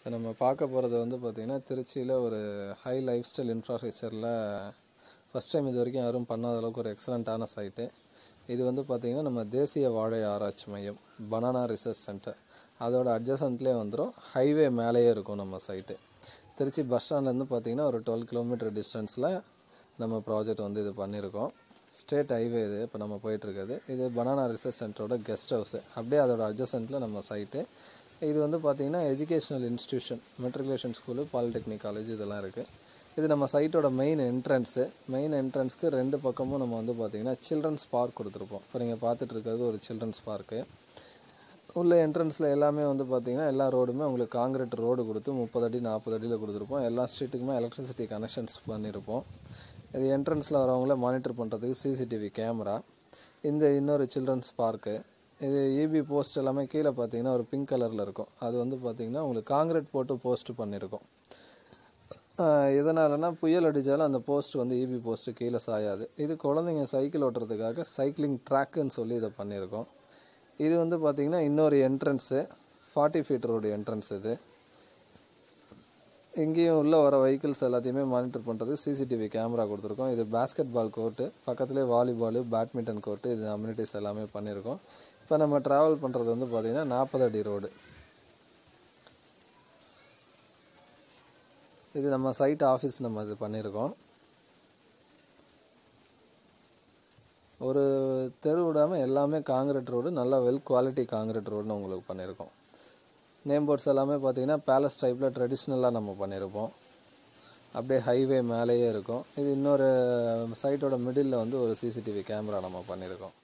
நம்ம பார்க்க போகிறது வந்து பார்த்திங்கன்னா திருச்சியில் ஒரு ஹை லைஃப் ஸ்டைல் இன்ஃப்ராஸ்ட்ரக்சரில் ஃபஸ்ட் டைம் இது வரைக்கும் யாரும் பண்ணாத அளவுக்கு ஒரு எக்ஸலண்ட்டான சைட்டு இது வந்து பார்த்திங்கன்னா நம்ம தேசிய வாழை ஆராய்ச்சி மையம் பனானா ரிசர்ச் சென்டர் அதோட அட்ஜசன்ட்லேயே வந்துடும் ஹைவே மேலேயே இருக்கும் நம்ம சைட்டு திருச்சி பஸ் ஸ்டாண்ட்லேருந்து பார்த்திங்கன்னா ஒரு டுவெல் கிலோமீட்டர் டிஸ்டன்ஸில் நம்ம ப்ராஜெக்ட் வந்து இது பண்ணியிருக்கோம் ஸ்டேட் ஹைவே இது இப்போ நம்ம போயிட்டுருக்குது இது பனானா ரிசர்ச் சென்டரோட கெஸ்ட் ஹவுஸு அப்படியே அதோட அட்ஜசன்ட்டில் நம்ம சைட்டு இது வந்து பார்த்திங்கன்னா educational institution matriculation school polytechnic college இதெல்லாம் இருக்குது இது நம்ம சைட்டோட மெயின் என்ட்ரன்ஸு மெயின் என்ட்ரன்ஸ்க்கு ரெண்டு பக்கமும் நம்ம வந்து பார்த்திங்கன்னா சில்ட்ரன்ஸ் பார்க் கொடுத்துருப்போம் இப்போ நீங்கள் பார்த்துட்டு இருக்கிறது ஒரு சில்ட்ரன்ஸ் பார்க்கு உள்ள என்ட்ரன்ஸில் எல்லாமே வந்து பார்த்திங்கன்னா எல்லா ரோடுமே உங்களுக்கு காங்கிரீட் ரோடு கொடுத்து முப்பது அடி நாற்பது அடியில் கொடுத்துருப்போம் எல்லா ஸ்ட்ரீட்டுக்குமே எலக்ட்ரிசிட்டி கனெக்ஷன்ஸ் பண்ணியிருப்போம் இது என்ட்ரன்ஸில் வரவங்கள மானிட்டர் பண்ணுறதுக்கு சிசிடிவி கேமரா இந்த இன்னொரு சில்ட்ரன்ஸ் பார்க்கு இது இபி போஸ்ட் எல்லாமே கீழே பார்த்தீங்கன்னா ஒரு பிங்க் கலரில் இருக்கும் அது வந்து பார்த்திங்கன்னா உங்களுக்கு காங்கிரீட் போட்டு போஸ்ட் பண்ணியிருக்கோம் ஆஹ் எதனாலனா புயல் அடித்தாலும் அந்த போஸ்ட் வந்து இபி போஸ்ட்டு கீழே சாயாது இது குழந்தைங்க சைக்கிள் ஓட்டுறதுக்காக சைக்கிளிங் ட்ராக்குன்னு சொல்லி இதை பண்ணியிருக்கோம் இது வந்து பார்த்திங்கன்னா இன்னொரு entrance forty feet road entrance இது இங்கேயும் உள்ளே வர வெஹிக்கிள்ஸ் எல்லாத்தையுமே மானிட்டர் பண்ணுறது சிசிடிவி கேமரா கொடுத்துருக்கோம் இது பேஸ்கெட் பால் கோர்ட்டு பக்கத்துலேயே வாலிபாலு பேட்மிண்டன் கோர்ட்டு இது அம்யூனிட்டிஸ் எல்லாமே பண்ணியிருக்கோம் இப்போ நம்ம ட்ராவல் பண்ணுறது வந்து பார்த்திங்கன்னா நாற்பது அடி ரோடு இது நம்ம சைட் ஆஃபீஸ் நம்ம இது பண்ணியிருக்கோம் ஒரு தெரு விடாமல் எல்லாமே காங்கிரீட் ரோடு நல்லா வெல் குவாலிட்டி காங்கிரீட் ரோடுன்னு உங்களுக்கு பண்ணியிருக்கோம் நேம் போர்ட்ஸ் எல்லாமே பார்த்தீங்கன்னா பேலஸ் டைப்பில் ட்ரெடிஷ்னலாக நம்ம பண்ணியிருப்போம் அப்படியே ஹைவே மேலேயே இருக்கும் இது இன்னொரு சைட்டோட மிடில் வந்து ஒரு சிசிடிவி கேமரா நம்ம பண்ணியிருக்கோம்